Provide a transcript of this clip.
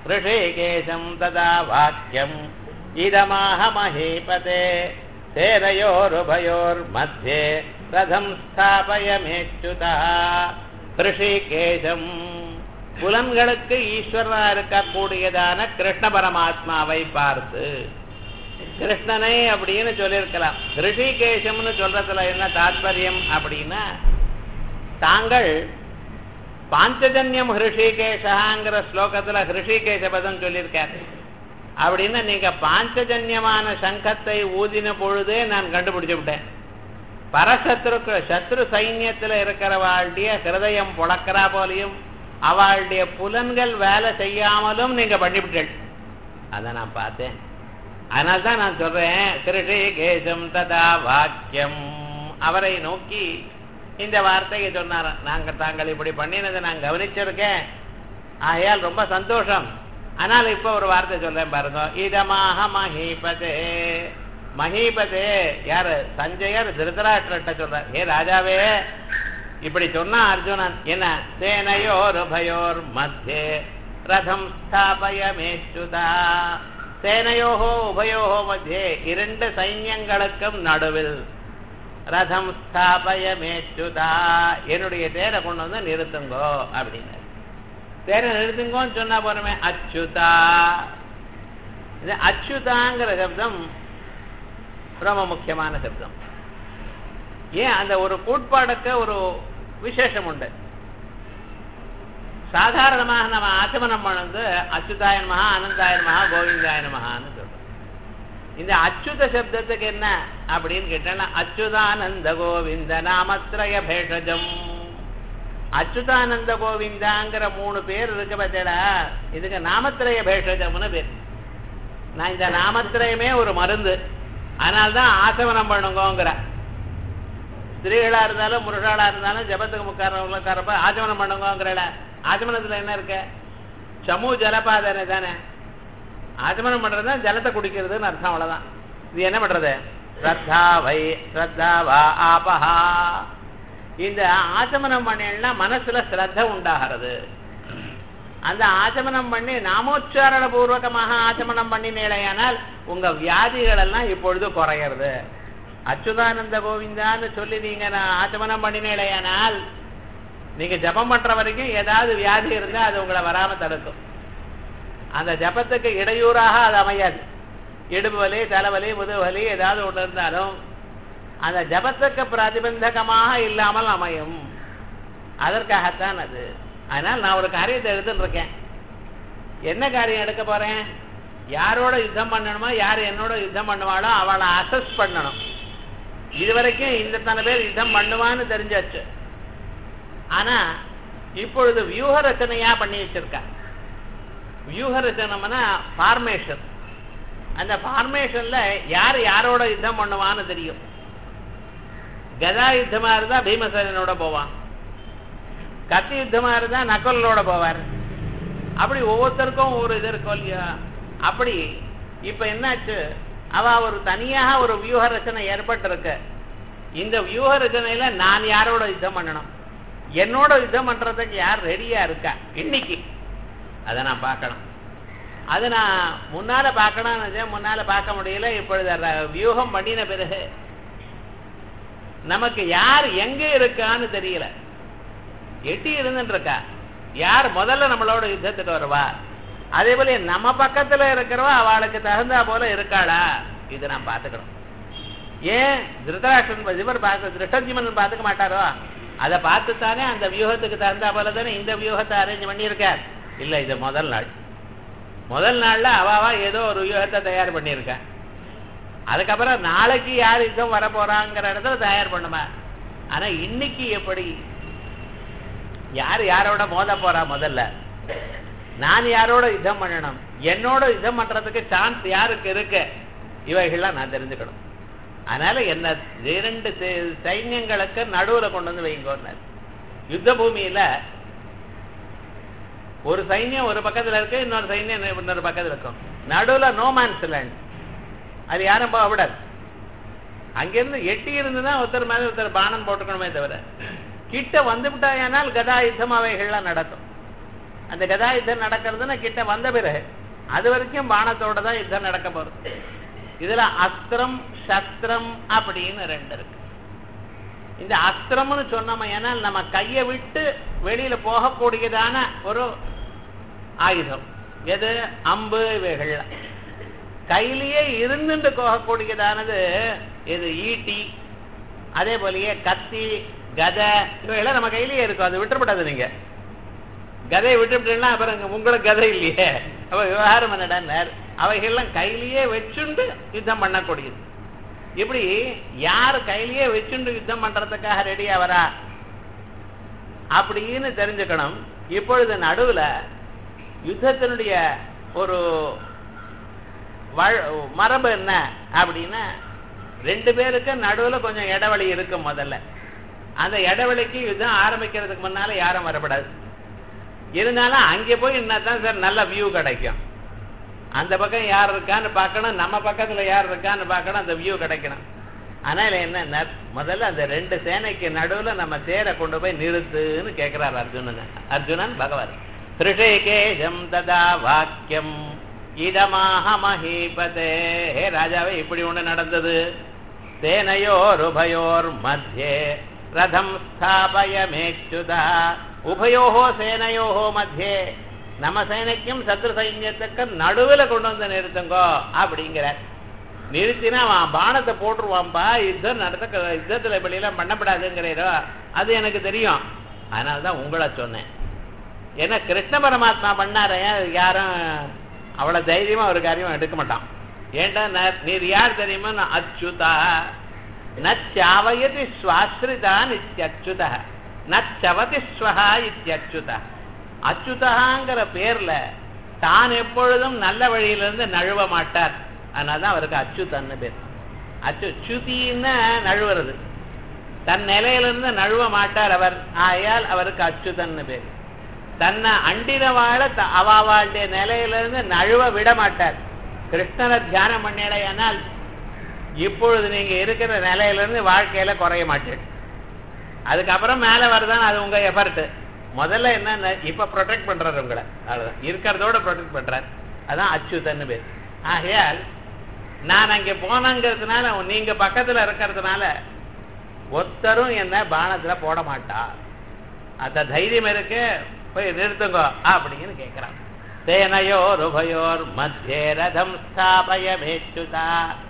ऋषिकेशम् तदा वाक्यम् इदमाह महीपते सेनयोरुभयोर्मध्ये रथम् स्थापयमेच्युतः ऋषிகேசம் புலன்களுக்கு ஈஸ்வரனா இருக்கக்கூடியதான கிருஷ்ண பரமாத்மாவை பார்த்து கிருஷ்ணனை அப்படின்னு சொல்லியிருக்கலாம் ரிஷிகேஷம்னு சொல்றதுல என்ன தாத்பரியம் அப்படின்னா தாங்கள் பாஞ்சஜன்யம் ஹிருஷிகேஷாங்கிற ஸ்லோகத்துல ஹிருஷிகேஷ பதம் சொல்லியிருக்காரு அப்படின்னு நீங்க பாஞ்சஜன்யமான சங்கத்தை ஊதின பொழுதே நான் கண்டுபிடிச்சு விட்டேன் பரசத்ருக்கு சத்ரு சைன்யத்துல இருக்கிறவாளுடைய ஹிருதயம் புழக்கிறா போலையும் அவளுடைய புலன்கள் வேலை செய்யாமலும் நீங்க பண்ணிவிட்டீள் அதை நான் பார்த்தேன் அதனால தான் நான் சொல்றேன் கிருஷிகேசம் ததா வாக்கியம் அவரை நோக்கி இந்த வார்த்தையை சொன்னார் நாங்க தாங்கள் இப்படி பண்ணினதை நான் கவனிச்சிருக்கேன் ஆகையால் ரொம்ப சந்தோஷம் ஆனால் இப்ப ஒரு வார்த்தை சொல்றேன் பாருங்க இதமாக மஹீபதே மஹீபதே யாரு சஞ்சயர் திருதராஷ்டிரட்ட சொல்றார் ஏ ராஜாவே இப்படி சொன்னா அர்ஜுனன் என்ன சேனையோர் உபயோர் மத்தியே ரதம் ஸ்தாபயமேச்சுதா சேனையோகோ உபயோகோ மத்தியே இரண்டு சைன்யங்களுக்கும் நடுவில் ரதம் ஸ்தாபயமேச்சுதா என்னுடைய தேரை கொண்டு வந்து நிறுத்துங்கோ அப்படின்னு தேரை நிறுத்துங்கோன்னு சொன்னா போறமே அச்சுதா இது அச்சுதாங்கிற சப்தம் ரொம்ப முக்கியமான சப்தம் ஏன் அந்த ஒரு கூட்பாடுக்கு ஒரு விசேஷம் உண்டு சாதாரணமாக நம்ம ஆச்சமனம் பண்ணது அச்சுதாய மகா அனந்தாய மகா கோவிந்தாய மகான்னு சொல்றோம் இந்த அச்சுத சப்தத்துக்கு என்ன அப்படின்னு கேட்டா அச்சுதானந்த கோவிந்த நாமத்ரய பேஷஜம் அச்சுதானந்த கோவிந்தாங்கிற மூணு பேர் இருக்கு பார்த்தேடா இதுக்கு நாமத்திரய பேஷஜம்னு பேர் நான் இந்த நாமத்திரயமே ஒரு மருந்து அதனால்தான் ஆசவனம் பண்ணுங்கோங்கிற ஸ்திரீகளா இருந்தாலும் முருகாளா இருந்தாலும் ஜபத்துக்கு முக்காரப்ப ஆச்சமனம் பண்ணுங்கோங்கிறல ஆச்சமனத்துல என்ன இருக்கு சமூ ஜலபாதனை தானே ஆச்சமனம் பண்றது தான் ஜலத்தை குடிக்கிறதுன்னு அர்த்தம் அவ்வளவுதான் இது என்ன பண்றது ஸ்ரத்தா வை ஸ்ரத்தா வா ஆபஹா இந்த ஆச்சமனம் பண்ணா மனசுல ஸ்ரத்த உண்டாகிறது அந்த ஆச்சமனம் பண்ணி நாமோச்சாரண பூர்வகமாக ஆச்சமனம் பண்ணினேடையானால் உங்க வியாதிகள் எல்லாம் இப்பொழுது குறையிறது அச்சுதானந்த கோவிந்தான்னு சொல்லி நீங்க நான் ஆச்சமனம் பண்ணினேடையானால் நீங்க ஜபம் பண்ற வரைக்கும் ஏதாவது வியாதி இருந்தா அது உங்களை வராம தடுக்கும் அந்த ஜபத்துக்கு இடையூறாக அது அமையாது இடுப்பு வலி தலைவலி முதுவலி ஏதாவது ஒன்று இருந்தாலும் அந்த ஜபத்துக்கு பிரதிபந்தகமாக இல்லாமல் அமையும் அதற்காகத்தான் அது அதனால் நான் ஒரு காரியத்தை எடுத்துட்டு இருக்கேன் என்ன காரியம் எடுக்க போறேன் யாரோட யுத்தம் பண்ணணுமோ யார் என்னோட யுத்தம் பண்ணுவாளோ அவளை அசஸ் பண்ணணும் இதுவரைக்கும் இந்த தன பேர் யுத்தம் பண்ணுவான்னு தெரிஞ்சாச்சு ஆனா இப்பொழுது வியூக ரச்சனையா பண்ணி வச்சிருக்கா வியூக ரச்சனம்னா ஃபார்மேஷன் அந்த ஃபார்மேஷன்ல யார் யாரோட யுத்தம் பண்ணுவான்னு தெரியும் கதா யுத்தமா இருந்தா பீமசேனோட போவான் கத்தி யுத்தமா இருந்தா நக்கலோட போவார் அப்படி ஒவ்வொருத்தருக்கும் ஒரு இது இருக்கும் இல்லையா அப்படி இப்ப என்னாச்சு அவ ஒரு தனியாக ஒரு வியூக ரச்சனை ஏற்பட்டிருக்கு இந்த வியூக ரச்சனையில நான் யாரோட யுத்தம் பண்ணணும் என்னோட யுத்தம் பண்றதுக்கு யார் ரெடியா இருக்கா இன்னைக்கு அதை நான் பார்க்கணும் அது நான் முன்னால பார்க்கணும் முன்னால பார்க்க முடியல இப்பொழுது வியூகம் பண்ணின பிறகு நமக்கு யார் எங்க இருக்கான்னு தெரியல எட்டி இருந்துட்டு இருக்கா யார் முதல்ல நம்மளோட யுத்தத்துக்கு வருவா அதே போல நம்ம பக்கத்துல இருக்கிறவா அவளுக்கு தகுந்தா போல இருக்காளா இது நான் பாத்துக்கணும் ஏன் திருதராஷ்டிரன் இவர் பார்க்க திருஷ்டஜிமன் பார்த்துக்க மாட்டாரோ அதை பார்த்துத்தானே அந்த வியூகத்துக்கு தகுந்தா போல தானே இந்த வியூகத்தை அரேஞ்ச் பண்ணியிருக்கார் இல்ல இது முதல் நாள் முதல் நாள்ல அவாவா ஏதோ ஒரு வியூகத்தை தயார் பண்ணியிருக்கேன் அதுக்கப்புறம் நாளைக்கு யார் யுத்தம் வர போறாங்கிற இடத்துல தயார் பண்ணுமா ஆனா இன்னைக்கு எப்படி யார் யாரோட மோத போறா முதல்ல நான் யாரோட யுத்தம் பண்ணணும் என்னோட யுத்தம் பண்றதுக்கு சான்ஸ் யாருக்கு இருக்கு இவைகள்லாம் நான் தெரிஞ்சுக்கணும் அதனால என்ன இரண்டு சைன்யங்களுக்கு நடுவுல கொண்டு வந்து வைங்கோன்னார் யுத்த பூமியில ஒரு சைன்யம் ஒரு பக்கத்துல இருக்கு இன்னொரு சைன்யம் இன்னொரு பக்கத்துல இருக்கும் நடுவுல நோமான்ஸ் லேண்ட் அது யாரும் போக விடாது அங்கிருந்து எட்டி இருந்துதான் ஒருத்தர் மேல ஒருத்தர் பானம் போட்டுக்கணுமே தவிர கிட்ட வந்து விட்டாயானால் கதா யுத்தம் அவைகள்லாம் நடக்கும் அந்த கதா யுத்தம் நடக்கிறதுன்னு கிட்ட வந்த பிறகு அது வரைக்கும் பானத்தோட தான் யுத்தம் நடக்க போறது இதுல அஸ்திரம் சஸ்திரம் அப்படின்னு ரெண்டு இருக்கு இந்த அஸ்திரம்னு சொன்னோம் ஏன்னா நம்ம கையை விட்டு வெளியில போகக்கூடியதான ஒரு ஆயுதம் எது அம்பு இவைகள் கையிலேயே இருந்துட்டு போகக்கூடியதானது இது ஈட்டி அதே போலயே கத்தி கதை இவைகளாம் நம்ம கையிலேயே இருக்கும் அது விட்டுப்படாது நீங்க கதையை விட்டுவிட்டீங்கன்னா அப்புறம் உங்களுக்கு கதை இல்லையே அப்ப விவகாரம் என்னடார் அவைகள்லாம் கையிலேயே வச்சுண்டு யுத்தம் பண்ணக்கூடியது இப்படி யார் கையிலேயே வச்சுண்டு யுத்தம் பண்றதுக்காக ரெடியா வரா அப்படின்னு தெரிஞ்சுக்கணும் இப்பொழுது நடுவுல யுத்தத்தினுடைய ஒரு மரபு என்ன அப்படின்னா ரெண்டு பேருக்கு நடுவுல கொஞ்சம் இடைவெளி இருக்கும் முதல்ல அந்த இடைவெளிக்கு யுத்தம் ஆரம்பிக்கிறதுக்கு முன்னால யாரும் வரப்படாது இருந்தாலும் அங்கே போய் என்னதான் சார் நல்ல வியூ கிடைக்கும் அந்த பக்கம் யார் இருக்கான்னு பார்க்கணும் நம்ம பக்கத்துல யார் இருக்கான்னு பார்க்கணும் அந்த வியூ கிடைக்கணும் அதனால என்ன முதல்ல அந்த ரெண்டு சேனைக்கு நடுவுல நம்ம தேரை கொண்டு போய் நிறுத்துன்னு கேட்கிறார் அர்ஜுனன் அர்ஜுனன் பகவான் திருஷேகேஷம் ததா வாக்கியம் இதமாக மஹீபதே ஹே ராஜாவே இப்படி ஒண்ணு நடந்தது சேனையோர் உபயோர் மத்தியே ரதம் ஸ்தாபயமேச்சுதா உபயோகோ சேனையோகோ மத்தியே நம்ம சேனைக்கும் சத்ரு சைன்யத்துக்கு நடுவுல கொண்டு வந்து நிறுத்துங்கோ அப்படிங்கிற நிறுத்தினா அவன் பானத்தை போட்டுருவான்பா யுத்தம் நடத்த யுத்தத்துல இப்படியெல்லாம் பண்ணப்படாதுங்கிறோ அது எனக்கு தெரியும் அதனால தான் உங்களை சொன்னேன் ஏன்னா கிருஷ்ண பரமாத்மா பண்ணார யாரும் அவ்வளவு தைரியமா ஒரு காரியம் எடுக்க மாட்டான் ஏன்டா நீர் யார் தெரியுமா நான் அச்சுதா நச்சாவயதி சுவாஸ்ரிதா நித்யச்சுத நச்சவதி ஸ்வஹா இத்தியச்சுத அச்சுதகாங்கிற பேர்ல தான் எப்பொழுதும் நல்ல வழியிலிருந்து நழுவ மாட்டார் அதனாலதான் அவருக்கு அச்சுதன்னு பேர் அச்சு சுதின்னு நழுவுறது தன் நிலையிலிருந்து நழுவ மாட்டார் அவர் ஆயால் அவருக்கு அச்சுதன்னு பேர் தன்னை அண்டின வாழ அவாவாளுடைய நிலையிலிருந்து நழுவ விட மாட்டார் கிருஷ்ணனை தியானம் பண்ணிடையானால் இப்பொழுது நீங்க இருக்கிற நிலையிலிருந்து வாழ்க்கையில குறைய மாட்டேன் அதுக்கப்புறம் மேல வருதான் அது உங்க எஃபர்ட் முதல்ல என்ன இப்ப ப்ரொடெக்ட் பண்றாரு உங்களை அவ்வளவுதான் இருக்கிறதோட ப்ரொடெக்ட் பண்றாரு அதான் அச்சுதன்னு பேர் ஆகையால் நான் அங்க போனங்கிறதுனால நீங்க பக்கத்துல இருக்கிறதுனால ஒத்தரும் என்ன பானத்துல போட மாட்டா அந்த தைரியம் இருக்கு போய் நிறுத்துங்க அப்படின்னு கேட்கிறான் சேனையோர் உபயோர் மத்தியே ரதம் ஸ்தாபயமேச்சுதா